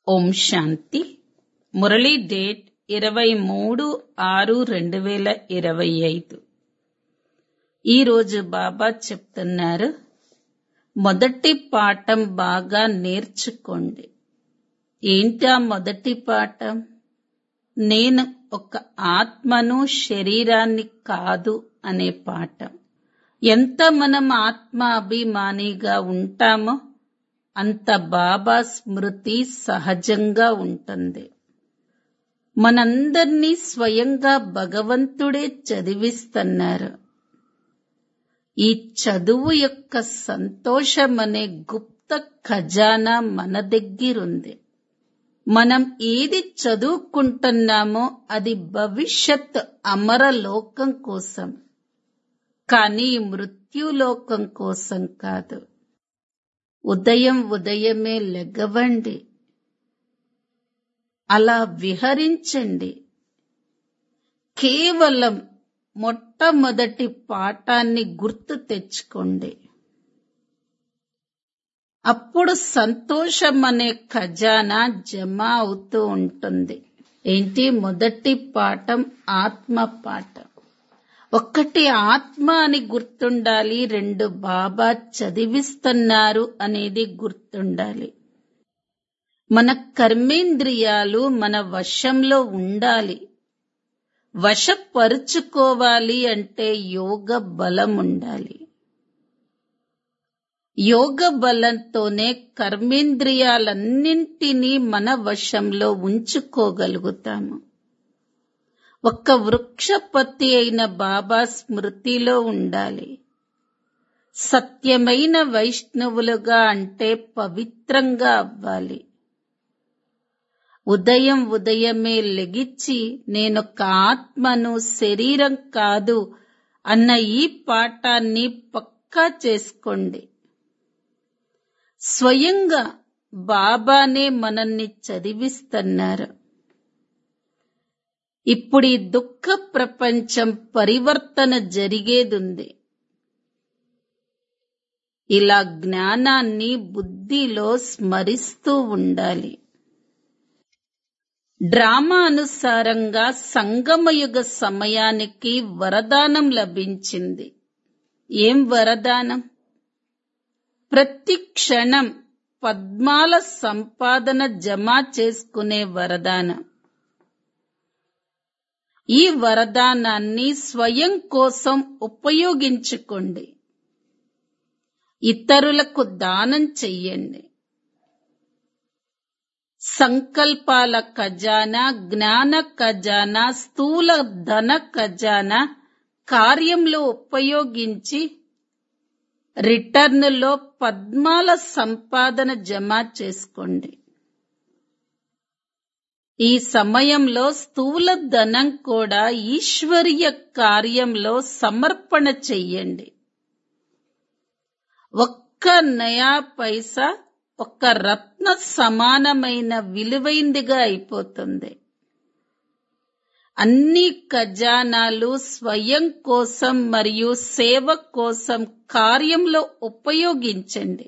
ఓం శాంతి Murali date ఇరవై మూడు ఆరు రెండు వేల ఇరవై ఐదు ఈరోజు బాబా చెప్తున్నారు మొదటి పాఠం బాగా నేర్చుకోండి ఏంటా మొదటి పాఠం నేను ఒక ఆత్మను శరీరాన్ని కాదు అనే పాఠం ఎంత మనం ఆత్మ అభిమానిగా ఉంటామో అంత బాబా స్మృతి సహజంగా ఉంటుంది మనందర్నీ స్వయంగా భగవంతుడే చదివిస్తున్నారు ఈ చదువు యొక్క సంతోషం అనే గుప్త ఖజానా మన దగ్గరుంది మనం ఏది చదువుకుంటున్నామో అది భవిష్యత్ అమరలోకం కోసం కానీ మృత్యులోకం కోసం కాదు ఉదయం ఉదయమే లెగవండి అలా విహరించండి కేవలం మొట్టమొదటి పాఠాన్ని గుర్తు తెచ్చుకోండి అప్పుడు సంతోషం అనే ఖజానా జమ అవుతూ ఉంటుంది ఏంటి మొదటి పాఠం ఆత్మ పాఠం ఒక్కటి ఆత్మ అని గుర్తుండాలి రెండు బాబా చదివిస్తున్నారు అనేది గుర్తుండాలి మన కర్మేంద్రియాలు మన వశంలో ఉండాలి వశపరుచుకోవాలి అంటే యోగ బలం ఉండాలి యోగ బలంతోనే కర్మేంద్రియాలన్నింటినీ మన వశంలో ఉంచుకోగలుగుతాము ఒక్క వృక్షపతి అయిన బాబా స్మృతిలో ఉండాలి సత్యమైన వైష్ణవులుగా అంటే పవిత్రంగా అవ్వాలి ఉదయం ఉదయమే లెగిచ్చి నేనొక ఆత్మను శరీరం కాదు అన్న ఈ పాఠాన్ని పక్కా చేసుకోండి స్వయంగా బాబానే మనల్ని చదివిస్తున్నారు ఇప్పుడు ఈ దుఃఖ ప్రపంచం పరివర్తన జరిగేదుంది ఇలా జ్ఞానాన్ని బుద్ధిలో స్మరిస్తూ ఉండాలి డ్రామా అనుసారంగా సంగమయుగ సమయానికి వరదానం లభించింది ఏం వరదానం ప్రతి క్షణం పద్మాల సంపాదన జమ చేసుకునే వరదానం ఈ వరదానాన్ని స్వయం కోసం ఉపయోగించుకోండి ఇతరులకు దానం చెయ్యండి సంకల్పాల ఖజానా జ్ఞాన ఖజానా స్థూల ధన ఖజానా కార్యంలో ఉపయోగించి రిటర్న్లో పద్మాల సంపాదన జమ చేసుకోండి ఈ సమయంలో స్థూల ధనం కూడా ఈశ్వరీయ కార్యంలో సమర్పణ చెయ్యండి ఒక్క నయా పైసా ఒక రత్న సమానమైన విలువైందిగా అయిపోతుంది అన్ని ఖజానాలు స్వయం కోసం మరియు సేవ కోసం కార్యంలో ఉపయోగించండి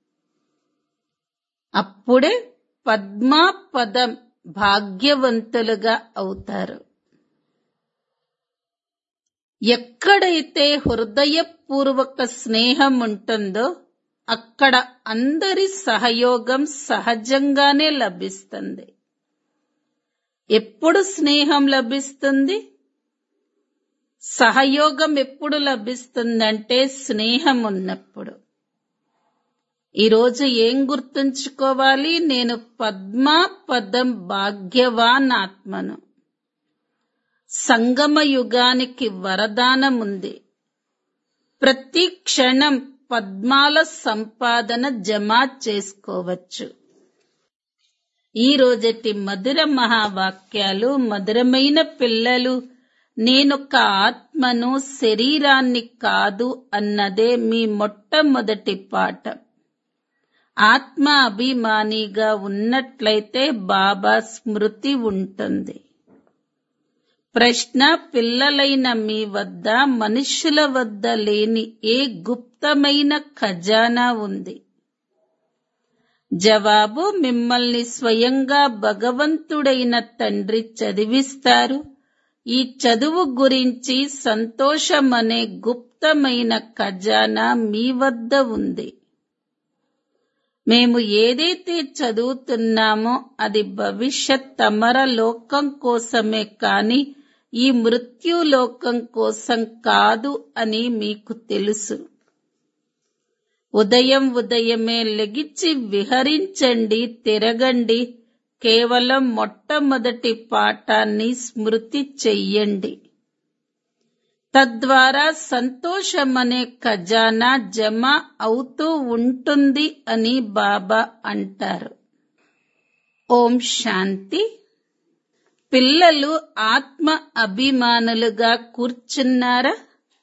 అప్పుడే పద్మా పదం భాగ్యవంతులుగా అవుతారు ఎక్కడైతే హృదయపూర్వక స్నేహం ఉంటుందో అక్కడ అందరి సహయోగం సహజంగానే లభిస్తుంది ఎప్పుడు స్నేహం లభిస్తుంది సహయోగం ఎప్పుడు లభిస్తుందంటే స్నేహం ఉన్నప్పుడు ఈరోజు ఏం గుర్తుంచుకోవాలి నేను పద్మా పదం భాగ్యవాన్ ఆత్మను సంగమ యుగానికి వరదానం ఉంది ప్రతి క్షణం పద్మాల సంపాదన జమ చేసుకోవచ్చు ఈ రోజటి మధుర మహావాక్యాలు మధురమైన పిల్లలు నేనొక ఆత్మను శరీరాన్ని కాదు అన్నదే మీ మొట్టమొదటి పాఠం ఆత్మ అభిమానిగా ఉన్నట్లయితే బాబా స్మృతి ఉంటుంది ప్రశ్న పిల్లలైన మీ వద్ద మనుషుల వద్ద లేని ఏ గుప్తమైన ఖజానా ఉంది జవాబు మిమ్మల్ని స్వయంగా భగవంతుడైన తండ్రి చదివిస్తారు ఈ చదువు గురించి సంతోషమనే గుప్తమైన ఖజానా మీ వద్ద ఉంది మేము ఏదైతే చదువుతున్నామో అది భవిష్యత్ తమర లోకం కోసమే కాని ఈ మృత్యులోకం కోసం కాదు అని మీకు తెలుసు ఉదయం ఉదయమే లెగిచి విహరించండి తిరగండి కేవలం మొట్టమొదటి పాఠాన్ని స్మృతి చెయ్యండి తద్వారా సంతోషమనే ఖజానా జమ అవుతూ ఉంటుంది అని బాబా అంటారు ఓం శాంతి పిల్లలు ఆత్మ అభిమానులుగా కూర్చున్నారా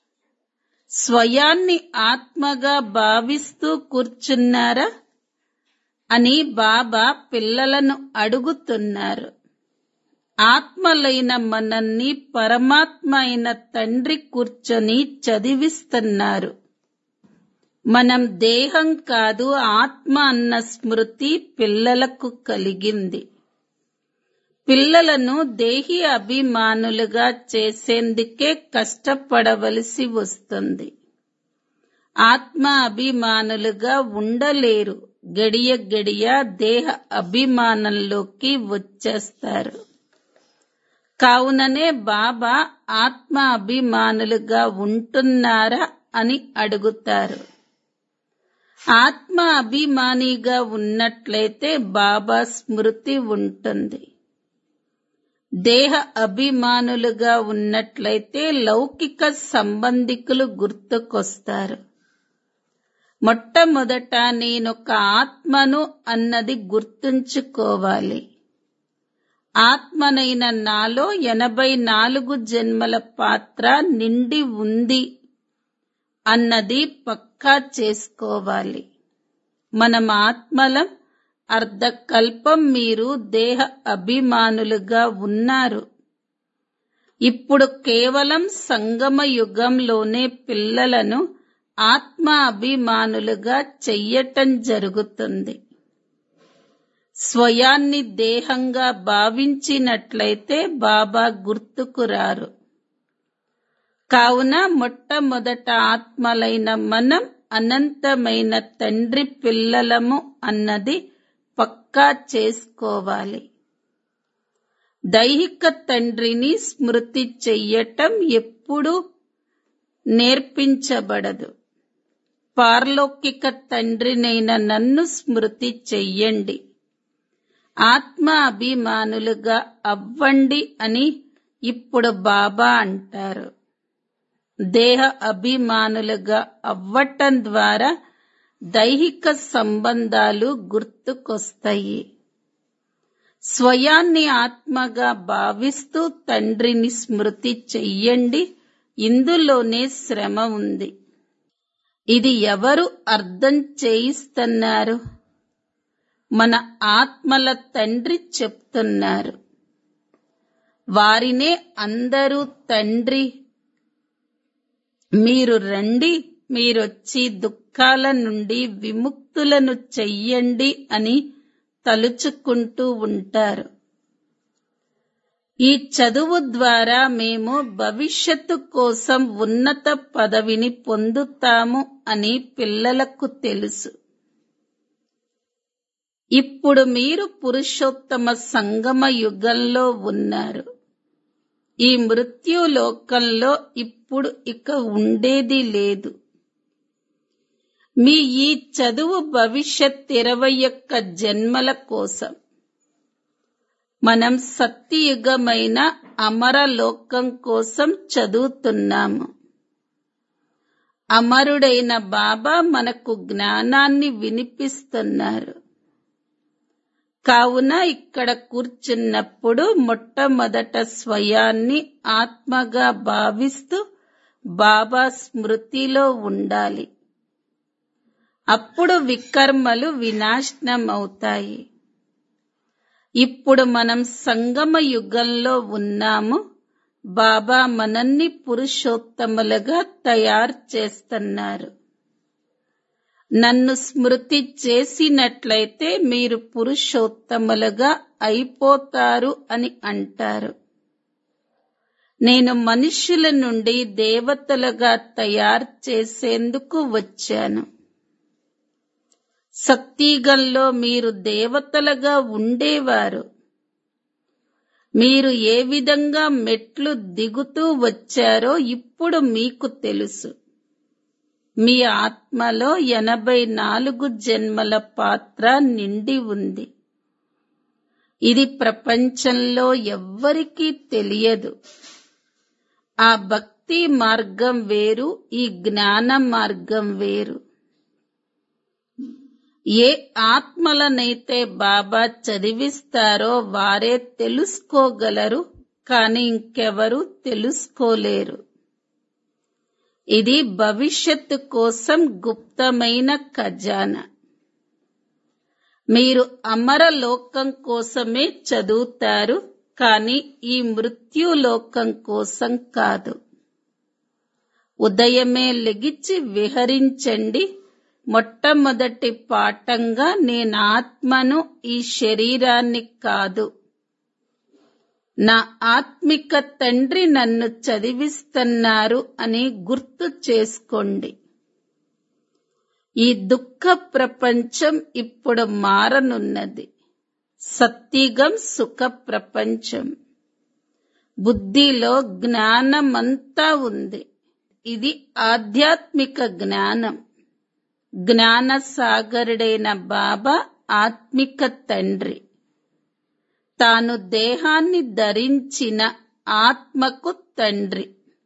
స్వయాన్ని ఆత్మగా భావిస్తూ కూర్చున్నారా అని బాబా పిల్లలను అడుగుతున్నారు ఆత్మలైన మనల్ని పరమాత్మ అయిన తండ్రి కూర్చొని చదివిస్తున్నారు మనం దేహం కాదు ఆత్మ అన్న స్మృతి పిల్లలకు కలిగింది పిల్లలను దేహి అభిమానులుగా చేసేందుకే కష్టపడవలసి వస్తుంది ఆత్మ అభిమానులుగా ఉండలేరు గడియ గడియ దేహ అభిమానంలోకి వచ్చేస్తారు కావుననే బాబా ఆత్మ అభిమానులుగా ఉంటున్నారా అని అడుగుతారు ఆత్మ అభిమానిగా ఉన్నట్లయితే బాబా స్మృతి ఉంటుంది దేహ అభిమానులుగా ఉన్నట్లయితే లౌకిక సంబంధికులు గుర్తుకొస్తారు మొట్టమొదట నేనొక ఆత్మను అన్నది గుర్తుంచుకోవాలి ఆత్మనైన నాలో ఎనభై నాలుగు జన్మల పాత్ర నిండి ఉంది అన్నది పక్కా చేసుకోవాలి మనం ఆత్మలం అర్ధకల్పం మీరు దేహ అభిమానులుగా ఉన్నారు ఇప్పుడు కేవలం సంగమ యుగంలోనే పిల్లలను ఆత్మ అభిమానులుగా చెయ్యటం జరుగుతుంది స్వయాన్ని దేహంగా భావించినట్లయితే బాబా గుర్తుకు రారు కావున మొట్టమొదట ఆత్మలైన మనం అనంతమైన తండ్రి పిల్లలము అన్నది పక్కా చేసుకోవాలి దైహిక తండ్రిని స్మృతి చెయ్యటం ఎప్పుడూ నేర్పించబడదు పార్లౌకిక తండ్రినైన నన్ను స్మృతి చెయ్యండి ఆత్మ అభిమానులుగా అవ్వండి అని ఇప్పుడు బాబా అంటారు దేహ అభిమానులుగా అవ్వటం ద్వారా దైహిక సంబంధాలు గుర్తుకొస్తాయి స్వయాన్ని ఆత్మగా భావిస్తూ తండ్రిని స్మృతి చెయ్యండి ఇందులోనే శ్రమ ఉంది ఇది ఎవరు అర్థం చేయిస్తున్నారు మన ఆత్మల తండ్రి చెప్తున్నారు వారినే అందరూ తండ్రి మీరు రండి మీరొచ్చి దుఃఖాల నుండి విముక్తులను చెయ్యండి అని తలుచుకుంటూ ఉంటారు ఈ చదువు ద్వారా మేము భవిష్యత్తు కోసం ఉన్నత పదవిని పొందుతాము అని పిల్లలకు తెలుసు ఇప్పుడు మీరు పురుషోత్తమ సంగమ యుగంలో ఉన్నారు ఈ మృత్యులోకంలో ఇప్పుడు ఇక ఉండేది లేదు మీ ఈ చదువు భవిష్యత్ ఇరవై ఒక్క జన్మల కోసం మనం సత్యయుగమైన అమరలోకం కోసం చదువుతున్నాము అమరుడైన బాబా మనకు జ్ఞానాన్ని వినిపిస్తున్నారు కావున ఇక్కడ కూర్చున్నప్పుడు మొట్టమొదట స్వయాన్ని ఆత్మగా భావిస్తూ బాబా స్మృతిలో ఉండాలి అప్పుడు వికర్మలు వినాశనం అవుతాయి ఇప్పుడు మనం సంగమ యుగంలో ఉన్నాము బాబా మనల్ని పురుషోత్తములుగా తయారు చేస్తున్నారు నన్ను స్మృతి చేసినట్లయితే మీరు పురుషోత్తములుగా అయిపోతారు అని అంటారు నేను మనుష్యుల నుండి దేవతలుగా తయారు చేసేందుకు వచ్చాను సత్యగంలో మీరు దేవతలుగా ఉండేవారు మీరు ఏ విధంగా మెట్లు దిగుతూ వచ్చారో ఇప్పుడు మీకు తెలుసు మీ ఆత్మలో ఎనభై నాలుగు జన్మల పాత్ర నిండి ఉంది ఇది ప్రపంచంలో ఎవ్వరికీ తెలియదు ఆ భక్తి మార్గం వేరు ఈ జ్ఞాన మార్గం వేరు ఏ ఆత్మలనైతే బాబా చదివిస్తారో వారే తెలుసుకోగలరు కాని ఇంకెవరు తెలుసుకోలేరు ఇది భవిష్యత్తు కోసం గుప్తమైన ఖజానా మీరు అమరలోకం కోసమే చదువుతారు కానీ ఈ మృత్యులోకం కోసం కాదు ఉదయమే లెగిచి విహరించండి మొట్టమొదటి పాఠంగా నేను ఆత్మను ఈ శరీరాన్ని కాదు నా ఆత్మిక తండ్రి నన్ను చదివిస్తున్నారు అని గుర్తు చేసుకోండి ఈ దుఃఖ ప్రపంచం ఇప్పుడు మారనున్నది సత్తిగం సుఖ ప్రపంచం బుద్ధిలో జ్ఞానమంతా ఉంది ఇది ఆధ్యాత్మిక జ్ఞానం జ్ఞాన సాగరుడైన బాబా ఆత్మిక తండ్రి తాను దేహాన్ని ధరించిన ఆత్మకు తండ్రి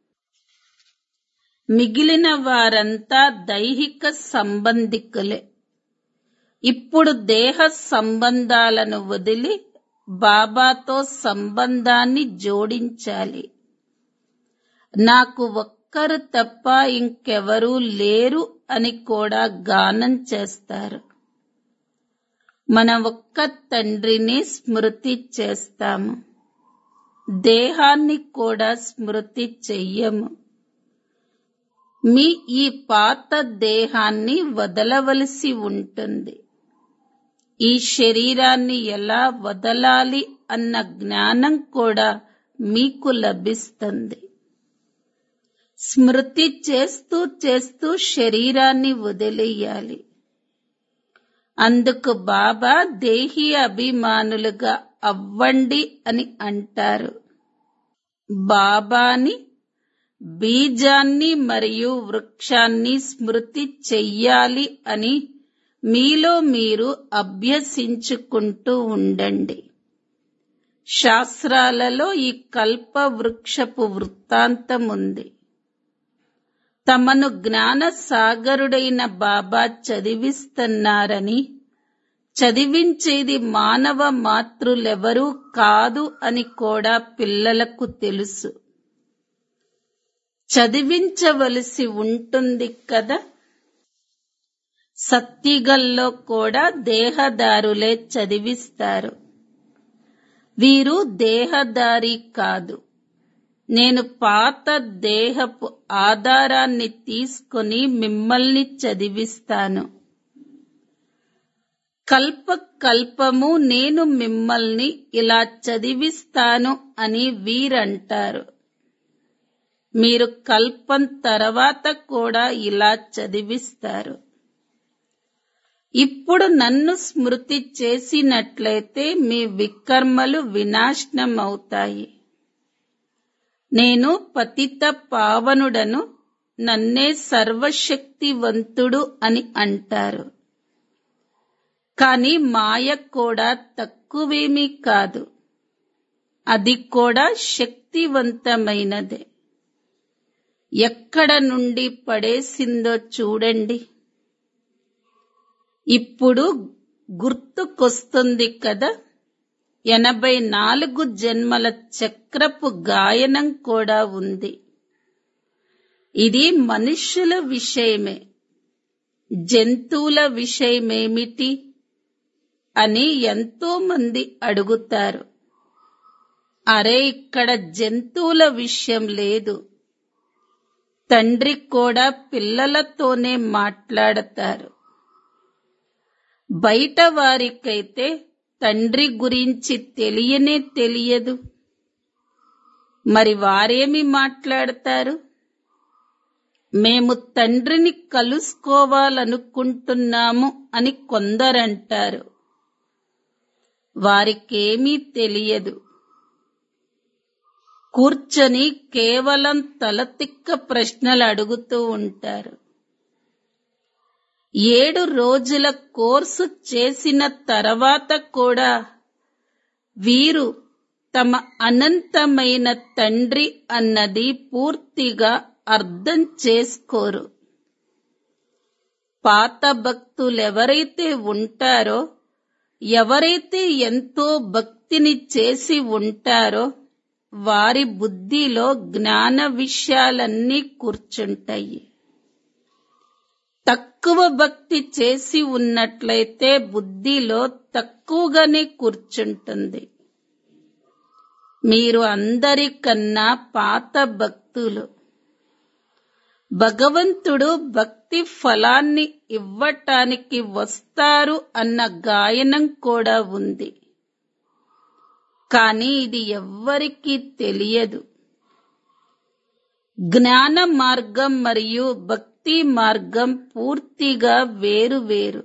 మిగిలిన వారంతా దైహిక సంబంధికులే ఇప్పుడు దేహ సంబంధాలను వదిలి బాబాతో సంబంధాన్ని జోడించాలి నాకు ఒక్కరు తప్ప ఇంకెవరూ లేరు అని కూడా గానం చేస్తారు మన ఒక్క తండ్రిని స్మృతి చేస్తాము దేహాన్ని కూడా స్మృతి చెయ్యము మీ ఈ పాత దేహాన్ని వదలవలసి ఉంటుంది ఈ శరీరాన్ని ఎలా వదలాలి అన్న జ్ఞానం కూడా మీకు లభిస్తుంది స్మృతి చేస్తూ చేస్తూ శరీరాన్ని వదిలేయాలి అందుకు బాబా దేహి అభిమానులుగా అవ్వండి అని అంటారు బాబాని బీజాన్ని మరియు వృక్షాన్ని స్మృతి చెయ్యాలి అని మీలో మీరు అభ్యసించుకుంటూ ఉండండి శాస్త్రాలలో ఈ కల్ప వృక్షపు వృత్తాంతం ఉంది తమను జ్ఞాన సాగరుడైన బాబా చదివిస్తున్నారని చదివించేది మానవ మాతృలెవరూ కాదు అని కూడా పిల్లలకు తెలుసు చదివించవలసి ఉంటుంది కదా సత్తిగల్లో కూడా దేహదారులే చదివిస్తారు వీరు దేహదారి కాదు నేను పాత దేహపు ఆధారాన్ని తీసుకొని మిమ్మల్ని చదివిస్తాను కల్ప కల్పము నేను మిమ్మల్ని ఇలా చదివిస్తాను అని వీరంటారు మీరు కల్పం తర్వాత కూడా ఇలా చదివిస్తారు ఇప్పుడు నన్ను స్మృతి చేసినట్లయితే మీ వికర్మలు వినాశనం అవుతాయి నేను పతిత పావనుడను నన్నే సర్వశక్తివంతుడు అని అంటారు కాని మాయ కూడా తక్కువేమీ కాదు అది కూడా శక్తివంతమైనదే ఎక్కడ నుండి పడేసిందో చూడండి ఇప్పుడు గుర్తుకొస్తుంది కదా ఎనభై నాలుగు జన్మల చక్రపు గాయనం కూడా ఉంది ఇది మనుష్యుల విషయమే జంతువుల విషయమేమిటి అని ఎంతో మంది అడుగుతారు అరే ఇక్కడ జంతువుల విషయం లేదు తండ్రి కూడా పిల్లలతోనే మాట్లాడతారు బయట వారికైతే తండ్రి గురించి తెలియనే తెలియదు మరి వారేమి మాట్లాడతారు మేము తండ్రిని కలుసుకోవాలనుకుంటున్నాము అని కొందరంటారు వారికేమీ తెలియదు కూర్చొని కేవలం తలతిక్క ప్రశ్నలు అడుగుతూ ఉంటారు ఏడు రోజుల కోర్సు చేసిన తర్వాత కూడా వీరు తమ అనంతమైన తండ్రి అన్నది పూర్తిగా అర్థం చేసుకోరు పాత భక్తులెవరైతే ఉంటారో ఎవరైతే ఎంతో భక్తిని చేసి ఉంటారో వారి బుద్ధిలో జ్ఞాన విషయాలన్నీ కూర్చుంటాయి తక్కువ భక్తి చేసి ఉన్నట్లయితే బుద్ధిలో తక్కువగానే కూర్చుంటుంది మీరు అందరికన్నా పాత భక్తులు భగవంతుడు భక్తి ఫలాన్ని ఇవ్వటానికి వస్తారు అన్న గాయనం కూడా ఉంది కానీ ఇది ఎవ్వరికీ తెలియదు జ్ఞాన మార్గం మరియు భక్తి మార్గం పూర్తిగా వేరు వేరు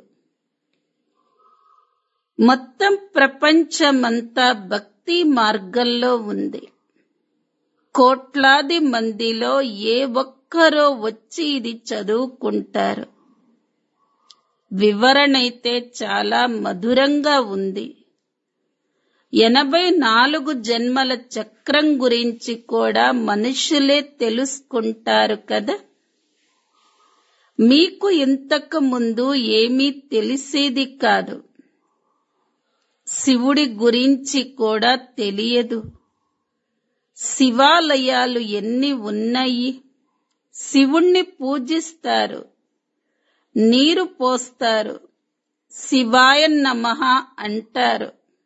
మొత్తం ప్రపంచమంతా భక్తి మార్గంలో ఉంది కోట్లాది మందిలో ఏ ఒక్కరో వచ్చి ఇది చదువుకుంటారు వివరణైతే చాలా మధురంగా ఉంది ఎనభై నాలుగు జన్మల చక్రం గురించి కూడా మనుషులే తెలుసుకుంటారు కదా మీకు ఇంతకు ముందు ఏమీ తెలిసేది కాదు శివుడి గురించి కూడా తెలియదు శివాలయాలు ఎన్ని ఉన్నాయి శివుణ్ణి పూజిస్తారు నీరు పోస్తారు శివాయ నమః అంటారు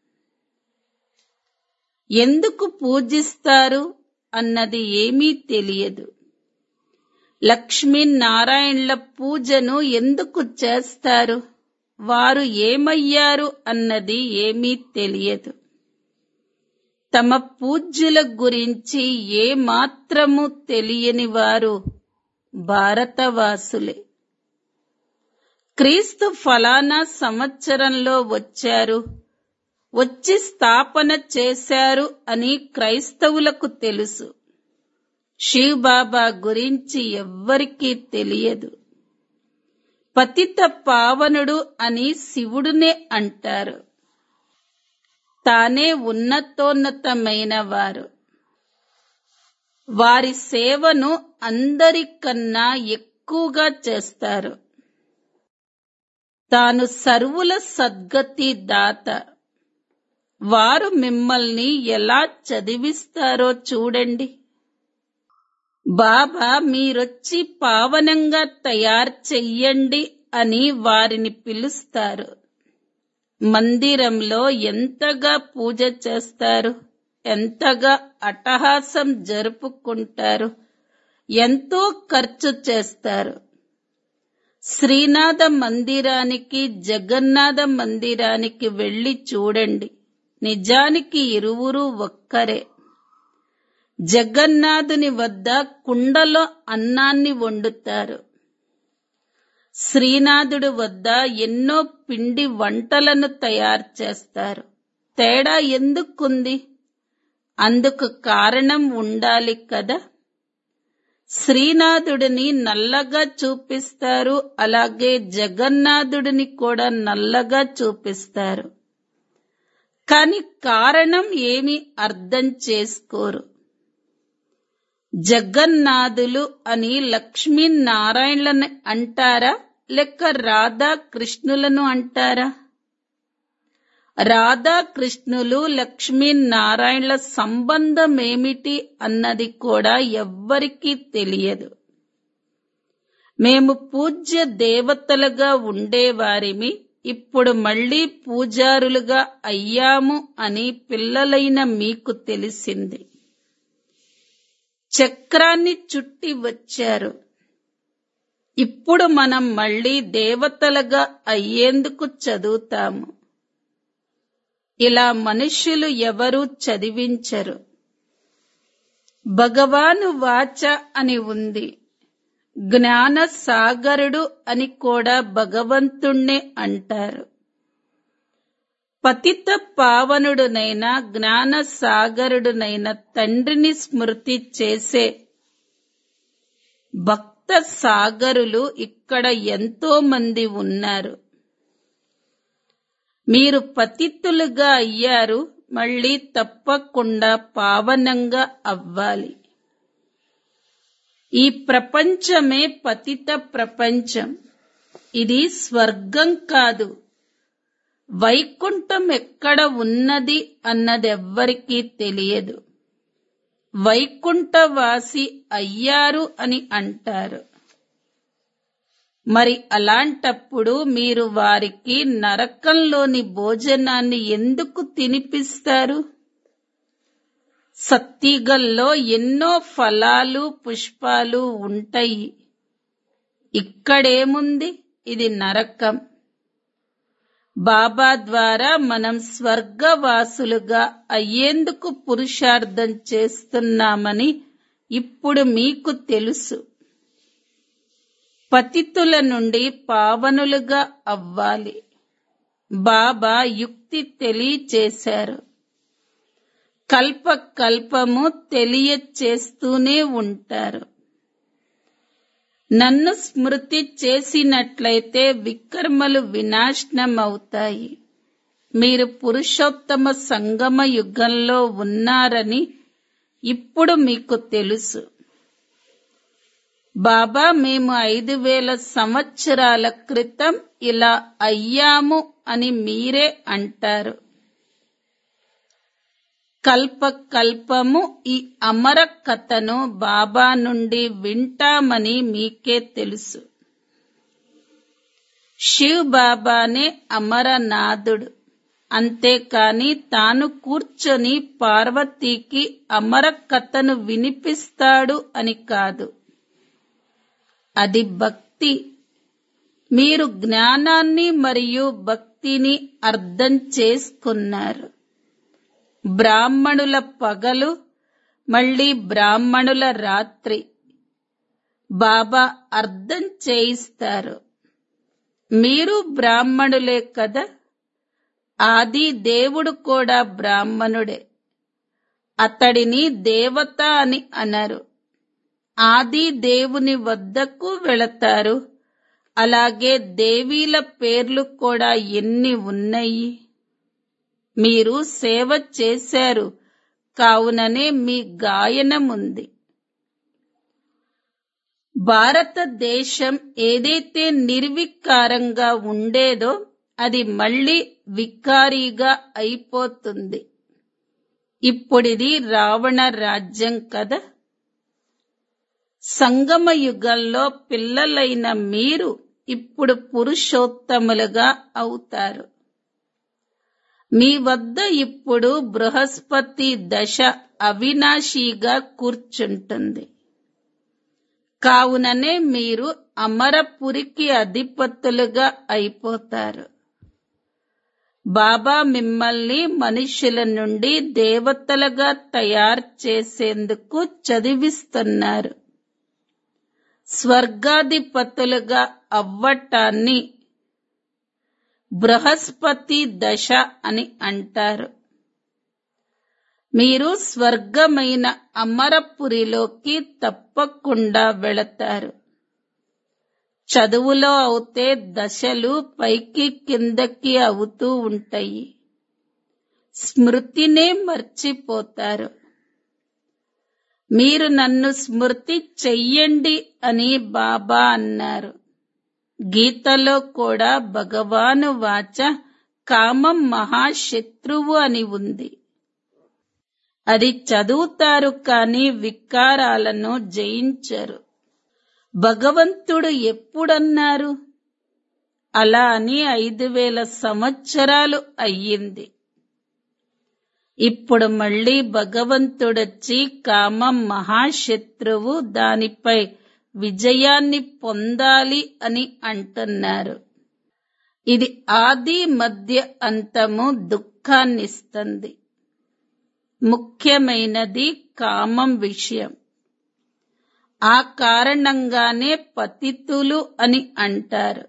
ఎందుకు పూజిస్తారు అన్నది ఏమీ తెలియదు లక్ష్మీనారాయణల పూజను ఎందుకు చేస్తారు వారు ఏమయ్యారు అన్నది ఏమీ తెలియదు తమ పూజ్యుల గురించి ఏ మాత్రము తెలియని వారు భారతవాసులే క్రీస్తు ఫలానా సంవత్సరంలో వచ్చారు వచ్చి స్థాపన చేశారు అని క్రైస్తవులకు తెలుసు శివ్ బాబా గురించి ఎవ్వరికీ తెలియదు పతిత పావనుడు అని శివుడునే అంటారు తానే ఉన్నతోన్నతమైన వారు వారి సేవను అందరికన్నా ఎక్కువగా చేస్తారు తాను సర్వుల సద్గతి దాత వారు మిమ్మల్ని ఎలా చదివిస్తారో చూడండి బాబా మీరొచ్చి పావనంగా తయారు చెయ్యండి అని వారిని పిలుస్తారు మందిరంలో ఎంతగా పూజ చేస్తారు ఎంతగా అట్టహాసం జరుపుకుంటారు ఎంతో ఖర్చు చేస్తారు శ్రీనాథ మందిరానికి జగన్నాథ మందిరానికి వెళ్లి చూడండి నిజానికి ఇరువురు ఒక్కరే జగన్నాథుని వద్ద కుండలో అన్నాన్ని వండుతారు శ్రీనాథుడు వద్ద ఎన్నో పిండి వంటలను తయారు చేస్తారు తేడా ఎందుకుంది అందుకు కారణం ఉండాలి కదా శ్రీనాథుడిని నల్లగా చూపిస్తారు అలాగే జగన్నాథుడిని కూడా నల్లగా చూపిస్తారు కాని కారణం ఏమి అర్థం చేసుకోరు జగన్నాథులు అని లక్ష్మీనారాయణలను అంటారా లేక రాధా కృష్ణులను అంటారా రాధా కృష్ణులు లక్ష్మీనారాయణల సంబంధం ఏమిటి అన్నది కూడా ఎవ్వరికీ తెలియదు మేము పూజ్య దేవతలుగా ఉండేవారిమి ఇప్పుడు మళ్ళీ పూజారులుగా అయ్యాము అని పిల్లలైన మీకు తెలిసింది చక్రాన్ని చుట్టి వచ్చారు ఇప్పుడు మనం మళ్ళీ దేవతలుగా అయ్యేందుకు చదువుతాము ఇలా మనుష్యులు ఎవరూ చదివించరు భగవాను వాచ అని ఉంది జ్ఞాన సాగరుడు అని కూడా భగవంతుణ్ణే అంటారు పతిత పావనుడునైన జ్ఞాన సాగరుడునైన తండ్రిని స్మృతి చేసే భక్త సాగరులు ఇక్కడ ఎంతో మంది ఉన్నారు మీరు పతితులుగా అయ్యారు మళ్ళీ తప్పకుండా పావనంగా అవ్వాలి ఈ ప్రపంచమే పతిత ప్రపంచం ఇది స్వర్గం కాదు వైకుంఠం ఎక్కడ ఉన్నది అన్నదెవ్వరికీ తెలియదు వైకుంఠవాసి అయ్యారు అని అంటారు మరి అలాంటప్పుడు మీరు వారికి నరకంలోని భోజనాన్ని ఎందుకు తినిపిస్తారు సత్తిగల్లో ఎన్నో ఫలాలు పుష్పాలు ఉంటాయి ఇక్కడేముంది ఇది నరకం బాబా ద్వారా మనం స్వర్గవాసులుగా అయ్యేందుకు పురుషార్థం చేస్తున్నామని ఇప్పుడు మీకు తెలుసు పతితుల నుండి పావనులుగా అవ్వాలి బాబా యుక్తి తెలియచేశారు కల్ప కల్పము తెలియచేస్తూనే ఉంటారు నన్ను స్మృతి చేసినట్లయితే వికర్మలు వినాశనం అవుతాయి మీరు పురుషోత్తమ సంగమ యుగంలో ఉన్నారని ఇప్పుడు మీకు తెలుసు బాబా మేము ఐదు వేల సంవత్సరాల క్రితం ఇలా అయ్యాము అని మీరే అంటారు కల్ప కల్పము ఈ అమర కథను బాబా నుండి వింటామని మీకే తెలుసు శివ్ బాబానే అమరనాథుడు అంతేకాని తాను కూర్చొని పార్వతీకి అమర కథను వినిపిస్తాడు అని కాదు అది భక్తి మీరు జ్ఞానాన్ని మరియు భక్తిని అర్థం చేసుకున్నారు బ్రాహ్మణుల పగలు మళ్ళీ బ్రాహ్మణుల రాత్రి బాబా అర్థం చేయిస్తారు మీరు బ్రాహ్మణులే కదా ఆది దేవుడు కూడా బ్రాహ్మణుడే అతడిని దేవత అని అనరు ఆది దేవుని వద్దకు వెళతారు అలాగే దేవీల పేర్లు కూడా ఎన్ని ఉన్నాయి మీరు సేవ చేశారు కావుననే మీ గాయనం ఉంది భారతదేశం ఏదైతే నిర్వికారంగా ఉండేదో అది మళ్ళీ వికారీగా అయిపోతుంది ఇప్పుడిది రావణ రాజ్యం కదా సంగమ యుగంలో పిల్లలైన మీరు ఇప్పుడు పురుషోత్తములుగా అవుతారు మీ వద్ద ఇప్పుడు బృహస్పతి దశ అవినాశిగా కూర్చుంటుంది కావుననే మీరు అమరపురికి అధిపతులుగా అయిపోతారు బాబా మిమ్మల్ని మనుషుల నుండి దేవతలుగా తయారు చేసేందుకు చదివిస్తున్నారు స్వర్గాధిపతులుగా అవ్వటాన్ని బృహస్పతి దశ అని అంటారు మీరు స్వర్గమైన అమరపురిలోకి తప్పకుండా వెళతారు చదువులో అవుతే దశలు పైకి కిందకి అవుతూ ఉంటాయి స్మృతినే మర్చిపోతారు మీరు నన్ను స్మృతి చెయ్యండి అని బాబా అన్నారు గీతలో కూడా భగవాను వాచ కామం మహాశత్రువు అని ఉంది అది చదువుతారు కాని వికారాలను జయించరు భగవంతుడు ఎప్పుడన్నారు అలా అని ఐదు వేల సంవత్సరాలు అయ్యింది ఇప్పుడు మళ్ళీ భగవంతుడొచ్చి కామం మహాశత్రువు దానిపై విజయాన్ని పొందాలి అని అంటున్నారు ఇది ఆది మధ్య అంతము దుఃఖాన్నిస్తుంది ముఖ్యమైనది కామం విషయం ఆ కారణంగానే పతితులు అని అంటారు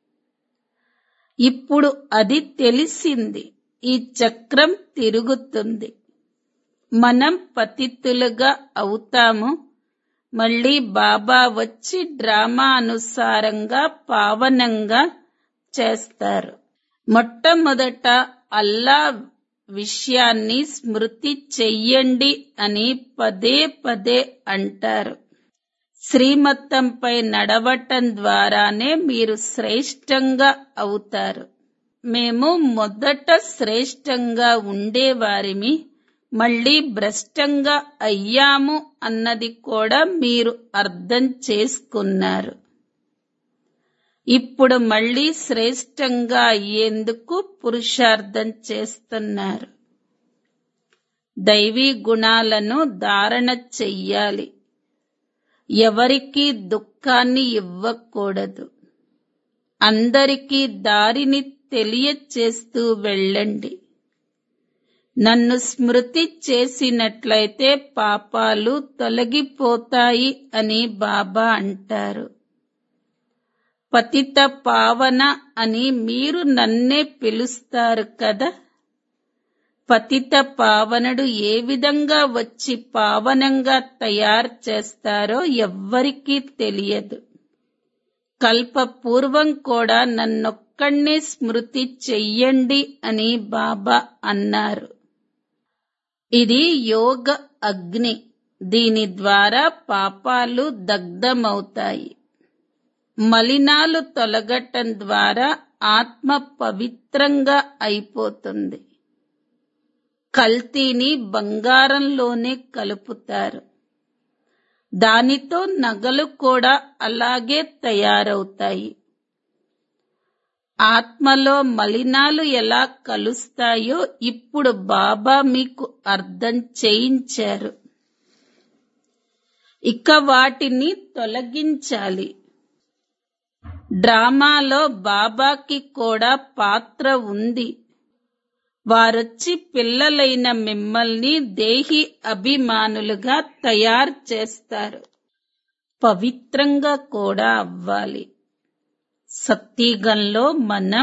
ఇప్పుడు అది తెలిసింది ఈ చక్రం తిరుగుతుంది మనం పతితులుగా అవుతాము మళ్ళీ బాబా వచ్చి డ్రామా అనుసారంగా పావనంగా చేస్తారు మొట్టమొదట అల్లా విషయాన్ని స్మృతి చెయ్యండి అని పదే పదే అంటారు శ్రీమతంపై నడవటం ద్వారానే మీరు శ్రేష్టంగా అవుతారు మేము మొదట శ్రేష్టంగా ఉండేవారిమి మళ్ళీ భ్రష్టంగా అయ్యాము అన్నది కూడా మీరు అర్థం చేసుకున్నారు ఇప్పుడు మళ్ళీ శ్రేష్టంగా అయ్యేందుకు పురుషార్థం చేస్తున్నారు దైవీ గుణాలను ధారణ చెయ్యాలి ఎవరికీ దుఃఖాన్ని ఇవ్వకూడదు అందరికీ దారిని తెలియచేస్తూ వెళ్ళండి నన్ను స్మృతి చేసినట్లయితే పాపాలు తొలగిపోతాయి అని బాబా అంటారు పతిత పావన అని మీరు నన్నే పిలుస్తారు కదా పతిత పావనుడు ఏ విధంగా వచ్చి పావనంగా తయారు చేస్తారో ఎవ్వరికీ తెలియదు కల్ప పూర్వం కూడా నన్నొక్కడినే స్మృతి చెయ్యండి అని బాబా అన్నారు ఇది యోగ అగ్ని దీని ద్వారా పాపాలు దగ్ధమవుతాయి మలినాలు తొలగటం ద్వారా ఆత్మ పవిత్రంగా అయిపోతుంది కల్తీని బంగారంలోనే కలుపుతారు దానితో నగలు కూడా అలాగే తయారవుతాయి ఆత్మలో మలినాలు ఎలా కలుస్తాయో ఇప్పుడు బాబా మీకు అర్థం చేయించారు ఇక వాటిని తొలగించాలి డ్రామాలో బాబాకి కూడా పాత్ర ఉంది వారొచ్చి పిల్లలైన మిమ్మల్ని దేహి అభిమానులుగా తయారు చేస్తారు పవిత్రంగా కూడా అవ్వాలి సత్యగంలో మనం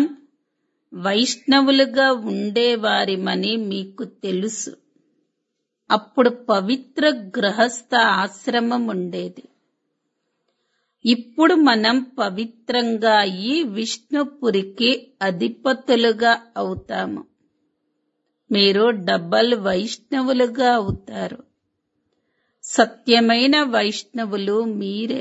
వైష్ణవులుగా ఉండేవారిమని మీకు తెలుసు అప్పుడు పవిత్ర గృహస్థ ఆశ్రమం ఉండేది ఇప్పుడు మనం పవిత్రంగా అయ్యి విష్ణుపురికి అధిపతులుగా అవుతాము మీరు డబల్ వైష్ణవులుగా అవుతారు సత్యమైన వైష్ణవులు మీరే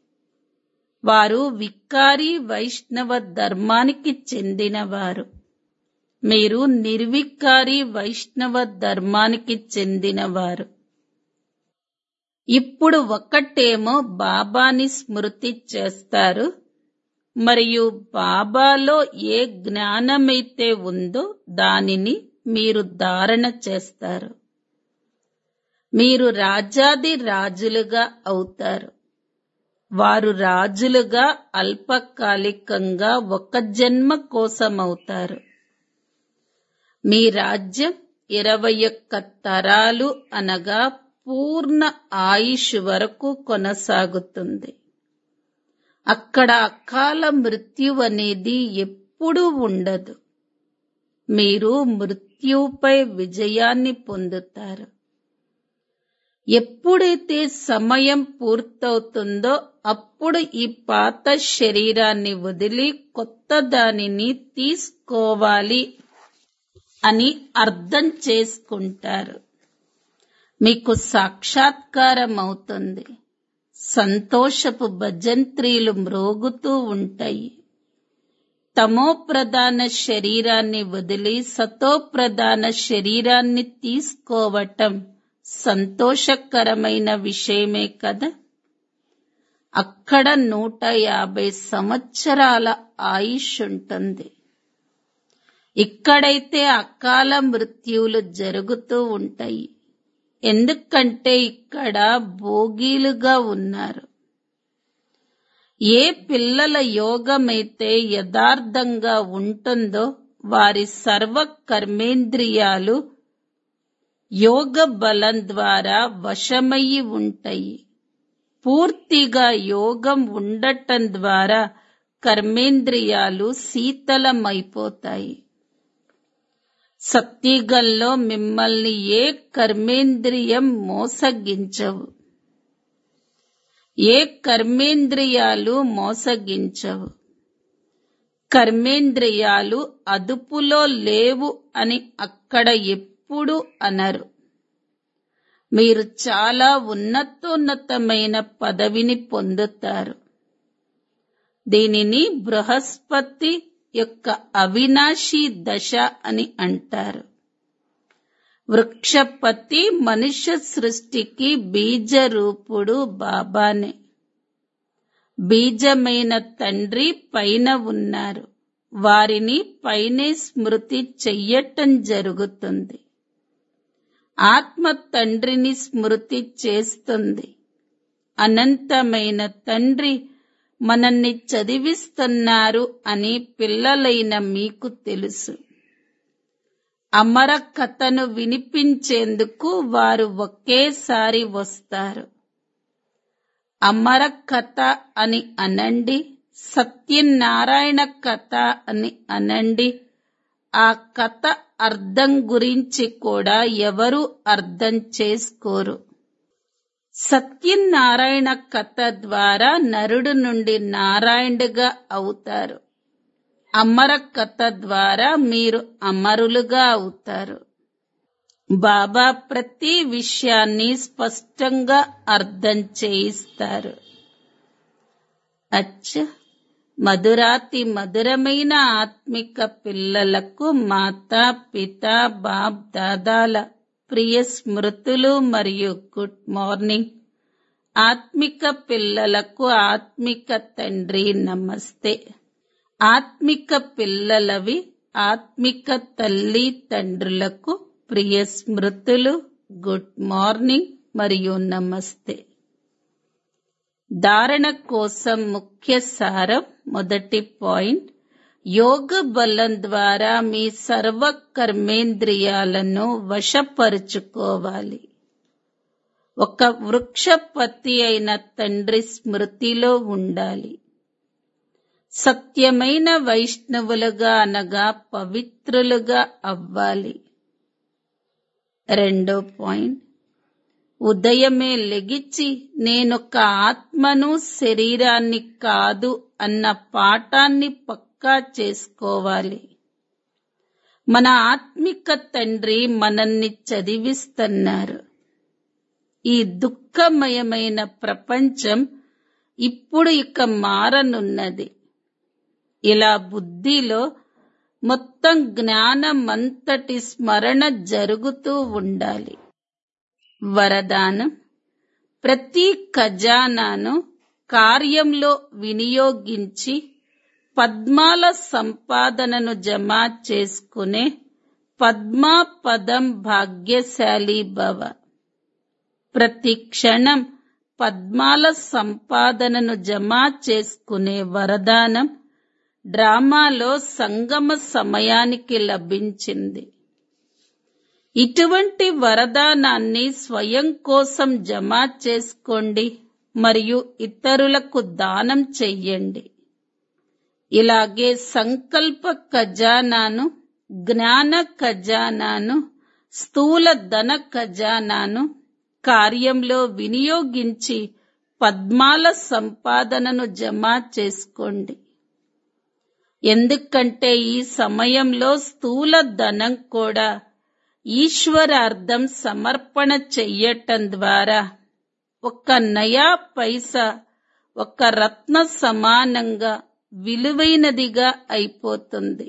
వారు వికారి వైష్ణవ ధర్మానికి చెందినవారు మీరు నిర్వికారి వైష్ణవ ధర్మానికి చెందినవారు ఇప్పుడు ఒకటేమో బాబాని స్మృతి చేస్తారు మరియు బాబాలో ఏ జ్ఞానమైతే ఉందో దానిని మీరు ధారణ చేస్తారు మీరు రాజాది రాజులుగా అవుతారు వారు రాజులుగా అల్పకాలికంగా ఒక జన్మ కోసమవుతారు మీ రాజ్యం ఇరవై ఒక్క తరాలు అనగా పూర్ణ ఆయుష్ వరకు కొనసాగుతుంది అక్కడ అకాల మృత్యు అనేది ఎప్పుడూ ఉండదు మీరు మృత్యుపై విజయాన్ని పొందుతారు ఎప్పుడైతే సమయం పూర్తవుతుందో అప్పుడు ఈ పాత శరీరాన్ని వదిలి కొత్త దానిని తీసుకోవాలి అని అర్థం చేసుకుంటారు మీకు సాక్షాత్కారం అవుతుంది సంతోషపు భజంత్రీలు మ్రోగుతూ ఉంటాయి తమో ప్రధాన శరీరాన్ని వదిలి సతో ప్రధాన శరీరాన్ని తీసుకోవటం సంతోషకరమైన విషయమే కదా అక్కడ నూట యాభై సంవత్సరాల ఆయుష్ ఉంటుంది ఇక్కడైతే అకాల మృత్యువులు జరుగుతూ ఉంటాయి ఎందుకంటే ఇక్కడ భోగీలుగా ఉన్నారు ఏ పిల్లల యోగమైతే యథార్థంగా ఉంటుందో వారి సర్వ కర్మేంద్రియాలు యోగ బలం ద్వారా వశమయ్యి ఉంటాయి పూర్తిగా యోగం ఉండటం ద్వారా కర్మేంద్రియాలు శీతలమైపోతాయి సత్యగంలో మిమ్మల్ని ఏ కర్మేంద్రియం మోసగించవు ఏ కర్మేంద్రియాలు మోసగించవు కర్మేంద్రియాలు అదుపులో లేవు అని అక్కడ ఎప్పుడు అనరు మీరు చాలా ఉన్నతోన్నతమైన పదవిని పొందుతారు దీనిని బృహస్పతి యొక్క అవినాశి దశ అని అంటారు వృక్షపతి మనుష్య సృష్టికి బీజ రూపుడు బాబానే బీజమైన తండ్రి పైన ఉన్నారు వారిని పైనే స్మృతి చెయ్యటం జరుగుతుంది ఆత్మ తండ్రిని స్మృతి చేస్తుంది అనంతమైన తండ్రి మనల్ని చదివిస్తున్నారు అని పిల్లలైన మీకు తెలుసు అమర కథను వినిపించేందుకు వారు ఒకేసారి వస్తారు అమర కథ అని అనండి సత్యనారాయణ కథ అని అనండి ఆ కథ అర్థం గురించి కూడా ఎవరు అర్థం చేసుకోరు సత్యనారాయణ కథ ద్వారా నరుడు నుండి నారాయణుడుగా అవుతారు అమర కథ ద్వారా మీరు అమరులుగా అవుతారు బాబా ప్రతి విషయాన్ని స్పష్టంగా అర్థం చేయిస్తారు అచ్చ మధురాతి మధురమైన ఆత్మిక పిల్లలకు మాతా పిత బాప్ దాదాల ప్రియ స్మృతులు మరియు గుడ్ మార్నింగ్ ఆత్మిక పిల్లలకు ఆత్మిక తండ్రి నమస్తే ఆత్మిక పిల్లలవి ఆత్మిక తల్లి తండ్రులకు ప్రియ స్మృతులు గుడ్ మార్నింగ్ మరియు నమస్తే ధారణ కోసం ముఖ్య సారం మొదటి పాయింట్ యోగ బలం ద్వారా మీ సర్వ కర్మేంద్రియాలను వశపరుచుకోవాలి ఒక వృక్షపతి అయిన తండ్రి స్మృతిలో ఉండాలి సత్యమైన వైష్ణవులుగా అనగా పవిత్రులుగా అవ్వాలి రెండో పాయింట్ ఉదయమే లెగిచి నేనొక ఆత్మను శరీరాన్ని కాదు అన్న పాఠాన్ని పక్కా చేసుకోవాలి మన ఆత్మిక తండ్రి మనల్ని చదివిస్తున్నారు ఈ దుఃఖమయమైన ప్రపంచం ఇప్పుడు ఇక మారనున్నది ఇలా బుద్ధిలో మొత్తం జ్ఞానమంతటి స్మరణ జరుగుతూ ఉండాలి వరదానం ప్రతి ఖజానాను కార్యంలో వినియోగించి పద్మాల సంపాదనను జమ చేసుకునే పద్మా పదం భాగ్యశాలి భవ ప్రతి క్షణం పద్మాల సంపాదనను జమ చేసుకునే వరదానం డ్రామాలో సంగమ సమయానికి లభించింది ఇటువంటి వరదానాన్ని స్వయం కోసం జమ చేసుకోండి మరియు ఇతరులకు దానం చెయ్యండి ఇలాగే సంకల్ప ఖజానాను జ్ఞాన ఖజానాను స్థూల ధన ఖజానాను కార్యంలో వినియోగించి పద్మాల సంపాదనను జమ చేసుకోండి ఎందుకంటే ఈ సమయంలో స్థూల ధనం కూడా ఈశ్వరార్థం సమర్పణ చెయ్యటం ద్వారా ఒక నయా పైసా ఒక రత్న సమానంగా విలువైనదిగా అయిపోతుంది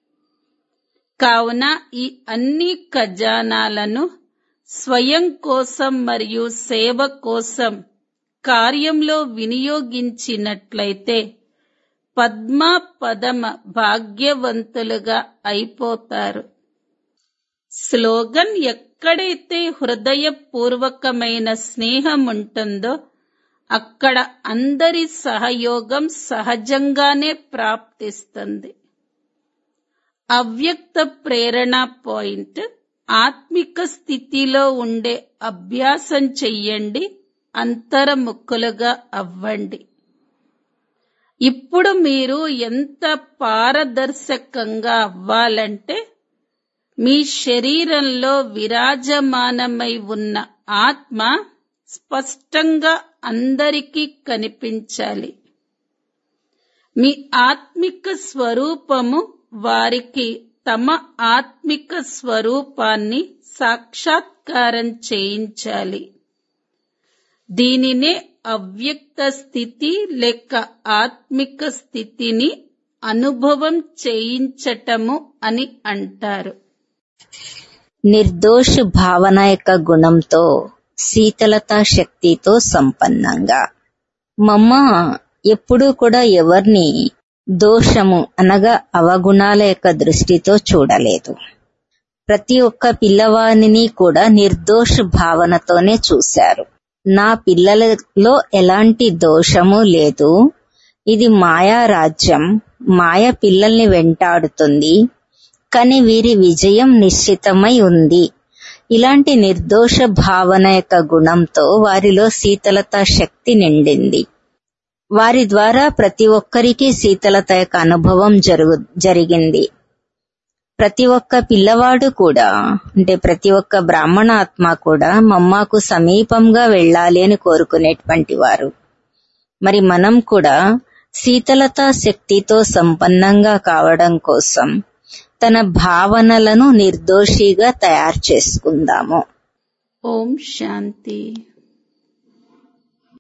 కావున ఈ అన్ని ఖజానాలను స్వయం కోసం మరియు సేవ కోసం కార్యంలో వినియోగించినట్లయితే పద్మ పదమ భాగ్యవంతులుగా అయిపోతారు స్లోగన్ ఎక్కడైతే హృదయపూర్వకమైన స్నేహం ఉంటుందో అక్కడ అందరి సహయోగం సహజంగానే ప్రాప్తిస్తుంది అవ్యక్త ప్రేరణ పాయింట్ ఆత్మిక స్థితిలో ఉండే అభ్యాసం చెయ్యండి అంతర్ముఖులుగా అవ్వండి ఇప్పుడు మీరు ఎంత పారదర్శకంగా అవ్వాలంటే మీ శరీరంలో విరాజమానమై ఉన్న ఆత్మ స్పష్టంగా అందరికీ కనిపించాలి మీ ఆత్మిక స్వరూపము వారికి తమ ఆత్మిక స్వరూపాన్ని సాక్షాత్కారం చేయించాలి దీనినే అవ్యక్త స్థితి లేక ఆత్మిక స్థితిని అనుభవం చేయించటము అని అంటారు నిర్దోష భావన యొక్క గుణంతో శీతలత శక్తితో సంపన్నంగా మమ్మ ఎప్పుడూ కూడా ఎవరిని దోషము అనగా అవగుణాల యొక్క దృష్టితో చూడలేదు ప్రతి ఒక్క పిల్లవానిని కూడా నిర్దోష భావనతోనే చూశారు నా పిల్లలలో ఎలాంటి దోషము లేదు ఇది మాయా రాజ్యం మాయ పిల్లల్ని వెంటాడుతుంది కానీ వీరి విజయం నిశ్చితమై ఉంది ఇలాంటి నిర్దోష భావన యొక్క గుణంతో వారిలో శీతలత శక్తి నిండింది వారి ద్వారా ప్రతి ఒక్కరికి శీతలత యొక్క అనుభవం జరుగు జరిగింది ప్రతి ఒక్క పిల్లవాడు కూడా అంటే ప్రతి ఒక్క బ్రాహ్మణ ఆత్మ కూడా మమ్మాకు సమీపంగా వెళ్ళాలి అని కోరుకునేటువంటి వారు మరి మనం కూడా శీతలత శక్తితో సంపన్నంగా కావడం కోసం తన భావనలను నిర్దోషిగా తయారు చేసుకుందాము ఓం శాంతి